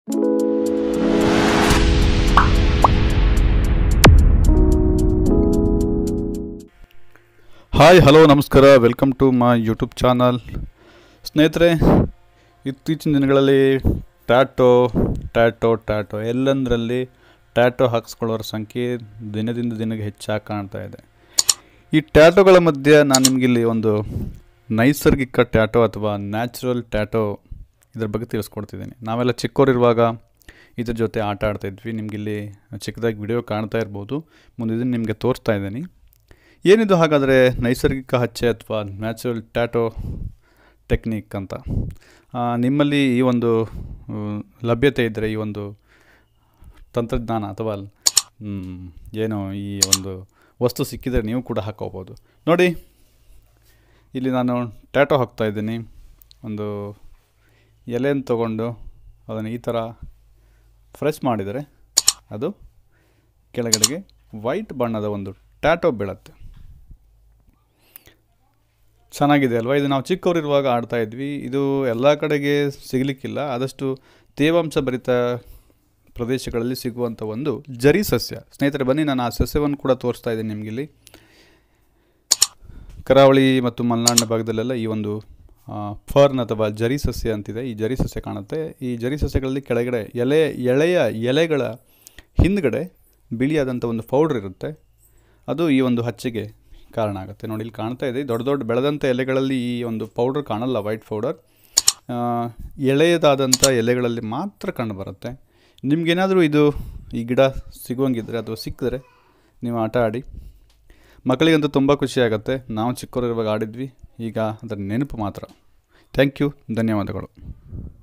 hi hello ನಮಸ್ಕಾರ welcome to my YouTube channel ಸ್ನೇಹಿತರೆ ಇತ್ತೀಚಿನ ದಿನಗಳಲ್ಲಿ ಟ್ಯಾಟೋ ಟ್ಯಾಟೋ ಟ್ಯಾಟೋ ಎಲ್ಲಂದರಲ್ಲಿ ಟ್ಯಾಟೋ ಹಾಕಿಸ್ಕೊಳ್ಳೋರ ಸಂಖ್ಯೆ ದಿನದಿಂದ ದಿನಕ್ಕೆ ಹೆಚ್ಚಾಗಿ ಕಾಣ್ತಾ ಇದೆ ಈ ಟ್ಯಾಟೋಗಳ ಮಧ್ಯೆ ನಾನು ನಿಮಗಿಲ್ಲಿ ಒಂದು ನೈಸರ್ಗಿಕ ಟ್ಯಾಟೋ ಅಥವಾ ನ್ಯಾಚುರಲ್ ಟ್ಯಾಟೋ ಇದ್ರ ಬಗ್ಗೆ ತಿಳಿಸ್ಕೊಡ್ತಿದ್ದೀನಿ ನಾವೆಲ್ಲ ಚಿಕ್ಕವರಿರುವಾಗ ಇದ್ರ ಜೊತೆ ಆಟ ಆಡ್ತಾ ಇದ್ವಿ ನಿಮಗಿಲ್ಲಿ ಚಿಕ್ಕದಾಗಿ ವಿಡಿಯೋ ಕಾಣ್ತಾ ಇರ್ಬೋದು ಮುಂದೆ ಇದನ್ನು ನಿಮಗೆ ತೋರಿಸ್ತಾ ಇದ್ದೀನಿ ಏನಿದು ಹಾಗಾದರೆ ನೈಸರ್ಗಿಕ ಹಚ್ಚೆ ಅಥವಾ ನ್ಯಾಚುರಲ್ ಟ್ಯಾಟೋ ಟೆಕ್ನಿಕ್ ಅಂತ ಆ, ನಿಮ್ಮಲ್ಲಿ ಈ ಒಂದು ಮ್, ಲಭ್ಯತೆ ಇದ್ದರೆ ಈ ಒಂದು ತಂತ್ರಜ್ಞಾನ ಅಥವಾ ಮ್, ಏನು ಈ ಒಂದು ವಸ್ತು ಸಿಕ್ಕಿದರೆ ನೀವು ಕೂಡ ಹಾಕೋಬೋದು ನೋಡಿ ಇಲ್ಲಿ ನಾನು ಟ್ಯಾಟೋ ಹಾಕ್ತಾ ಇದ್ದೀನಿ ಒಂದು ಎಲೆಯನ್ನು ತಗೊಂಡು ಅದನ್ನು ಈ ಥರ ಫ್ರೆಶ್ ಮಾಡಿದರೆ ಅದು ಕೆಳಗಡೆಗೆ ವೈಟ್ ಬಣ್ಣದ ಒಂದು ಟ್ಯಾಟೋ ಬೀಳತ್ತೆ ಚೆನ್ನಾಗಿದೆ ಅಲ್ವಾ ಇದು ನಾವು ಚಿಕ್ಕವರಿರುವಾಗ ಆಡ್ತಾ ಇದ್ವಿ ಇದು ಎಲ್ಲ ಕಡೆಗೆ ಸಿಗಲಿಕ್ಕಿಲ್ಲ ಆದಷ್ಟು ತೇವಾಂಶ ಭರಿತ ಪ್ರದೇಶಗಳಲ್ಲಿ ಸಿಗುವಂಥ ಒಂದು ಜರಿ ಸಸ್ಯ ಸ್ನೇಹಿತರೆ ಬನ್ನಿ ನಾನು ಆ ಸಸ್ಯವನ್ನು ಕೂಡ ತೋರಿಸ್ತಾ ಇದ್ದೀನಿ ನಿಮಗಿಲ್ಲಿ ಕರಾವಳಿ ಮತ್ತು ಮಲೆನಾಡಿನ ಭಾಗದಲ್ಲೆಲ್ಲ ಈ ಒಂದು ಫರ್ನ್ ಅಥವಾ ಜರಿ ಸಸ್ಯ ಅಂತಿದೆ ಈ ಜರಿ ಸಸ್ಯ ಕಾಣುತ್ತೆ ಈ ಜರಿ ಸಸ್ಯಗಳಲ್ಲಿ ಕೆಳಗಡೆ ಎಲೆ ಎಳೆಯ ಎಲೆಗಳ ಹಿಂದ್ಗಡೆ ಬಿಳಿಯಾದಂಥ ಒಂದು ಪೌಡ್ರ್ ಇರುತ್ತೆ ಅದು ಈ ಒಂದು ಹಚ್ಚೆಗೆ ಕಾರಣ ಆಗುತ್ತೆ ನೋಡಿ ಇಲ್ಲಿ ಕಾಣ್ತಾ ಇದೆ ದೊಡ್ಡ ದೊಡ್ಡ ಬೆಳೆದಂಥ ಎಲೆಗಳಲ್ಲಿ ಈ ಒಂದು ಪೌಡರ್ ಕಾಣಲ್ಲ ವೈಟ್ ಪೌಡರ್ ಎಳೆಯದಾದಂಥ ಎಲೆಗಳಲ್ಲಿ ಮಾತ್ರ ಕಂಡು ಬರುತ್ತೆ ನಿಮಗೇನಾದರೂ ಇದು ಈ ಗಿಡ ಸಿಗುವಂಗಿದ್ರೆ ಅಥವಾ ಸಿಕ್ಕಿದ್ರೆ ನೀವು ಆಟ ಆಡಿ ಮಕ್ಕಳಿಗಂತೂ ತುಂಬ ಖುಷಿ ಆಗುತ್ತೆ ನಾವು ಚಿಕ್ಕವರಿರುವಾಗ ಆಡಿದ್ವಿ ಈಗ ಅದರ ನೆನಪು ಮಾತ್ರ ಥ್ಯಾಂಕ್ ಯು ಧನ್ಯವಾದಗಳು